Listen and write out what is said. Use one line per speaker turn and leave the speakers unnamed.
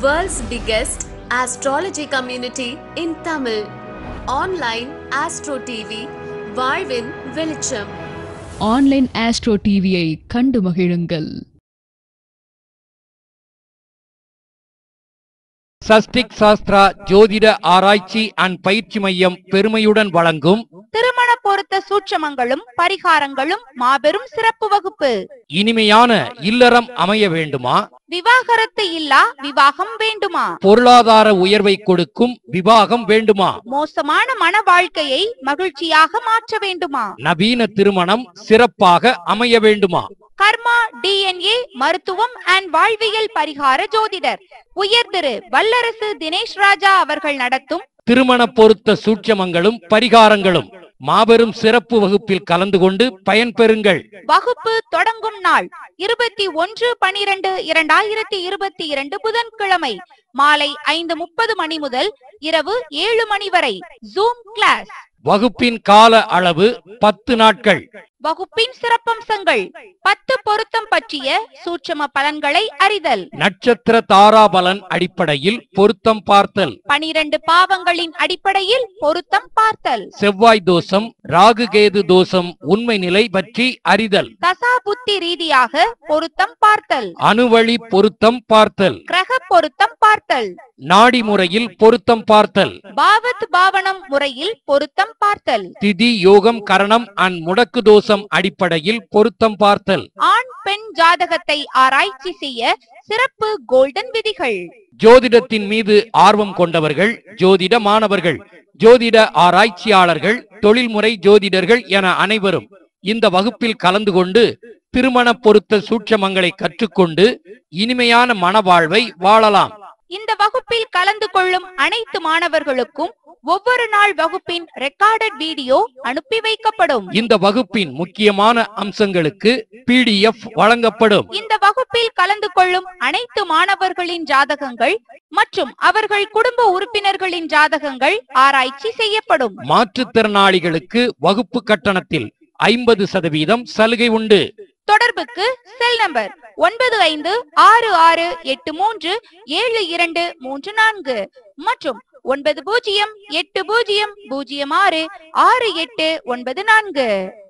World's biggest astrology community in Tamil. Online Astro TV, வாழ்வின் வெளிச்சம்
online astro டிவியை கண்டு மகிழுங்கள்
சஸ்டிக் சாஸ்திரா ஜோதிட ஆராய்ச்சி அண்ட் பயிற்சி மையம் பெருமையுடன் வழங்கும்
திருமண பொருத்த சூட்சமங்களும் பரிகாரங்களும் மாபெரும் சிறப்பு வகுப்பு
இனிமையான இல்லறம் அமைய வேண்டுமா
விவாகரத்து இல்லா விவாகம் வேண்டுமா
பொருளாதார உயர்வை கொடுக்கும் விவாகம் வேண்டுமா
மோசமான மன வாழ்க்கையை மகிழ்ச்சியாக மாற்ற வேண்டுமா
நவீன திருமணம் சிறப்பாக அமைய வேண்டுமா
கர்மா டிஎன்ஏ மருத்துவம் அண்ட் வாழ்வியல் பரிகார ஜோதிடர் உயர் திரு வல்லரசு தினேஷ் ராஜா அவர்கள் நடத்தும்
திருமண பொருத்த சூட்சமங்களும் பரிகாரங்களும் மாபெரும் சிறப்பு வகுப்பில் கலந்து கொண்டு பயன்பெறுங்கள்
வகுப்பு தொடங்கும் நாள் இருபத்தி ஒன்று பனிரெண்டு இரண்டாயிரத்தி இருபத்தி இரண்டு புதன்கிழமை மாலை ஐந்து முப்பது மணி முதல் இரவு ஏழு மணி வரை ஜூம் கிளாஸ்
வகுப்பின் கால அளவு பத்து நாட்கள்
வகுப்பின் சிறப்பம்சங்கள் பத்து பொருத்தம் பற்றிய சூட்சம பலன்களை அறிதல்
நட்சத்திர தாராபலன் அடிப்படையில் பொருத்தம் பார்த்தல்
பனிரெண்டு பாவங்களின் அடிப்படையில் பொருத்தம் பார்த்தல்
செவ்வாய் தோஷம் ராகு கேது தோஷம் உண்மை நிலை பற்றி அறிதல்
தசா புத்தி ரீதியாக பொருத்தம் பார்த்தல்
அணுவழி பொருத்தம் பார்த்தல்
கிரக பொருத்தம் பார்த்தல்
நாடி முறையில் பொருத்தம் பார்த்தல்
பாவத் பாவனம் முறையில் பொருத்தம் பார்த்தல்
திதி யோகம் கரணம் அண்ட் முடக்கு தோஷம் அடிப்படையில் பொருத்தம் பார்த்தல்
ஆண் பெண் ஜாதகத்தை ஆராய்ச்சி செய்ய சிறப்பு கோல்டன் விதிகள்
ஜோதிடத்தின் மீது ஆர்வம் கொண்டவர்கள் ஜோதிட மாணவர்கள் ஜோதிட ஆராய்ச்சியாளர்கள் தொழில்முறை ஜோதிடர்கள் என அனைவரும் இந்த வகுப்பில் கலந்து கொண்டு திருமண பொருத்த சூட்சமங்களை கற்றுக்கொண்டு இனிமையான மனவாழ்வை வாழலாம்
இந்த வகுப்பில் கலந்து கொள்ளும் அனைத்து மாணவர்களுக்கும் ஒவ்வொரு நாள் வகுப்பின் ரெக்கார்டட் வீடியோ அனுப்பி வைக்கப்படும்
இந்த வகுப்பின் முக்கியமான அம்சங்களுக்கு பிடிஎஃப் வழங்கப்படும்
இந்த வகுப்பில் கலந்து கொள்ளும் அனைத்து மாணவர்களின் ஜாதகங்கள் மற்றும் அவர்கள் குடும்ப உறுப்பினர்களின் ஜாதகங்கள் ஆராய்ச்சி செய்யப்படும்
மாற்றுத்திறனாளிகளுக்கு வகுப்பு கட்டணத்தில் ஐம்பது சதவீதம் சலுகை உண்டு
தொடர்புக்கு செல் நம்பர் ஒன்பது ஐந்து ஆறு ஆறு எட்டு மூன்று ஏழு இரண்டு மூன்று நான்கு மற்றும் ஒன்பது பூஜ்ஜியம் எட்டு பூஜ்ஜியம் பூஜ்ஜியம் ஆறு ஆறு எட்டு ஒன்பது நான்கு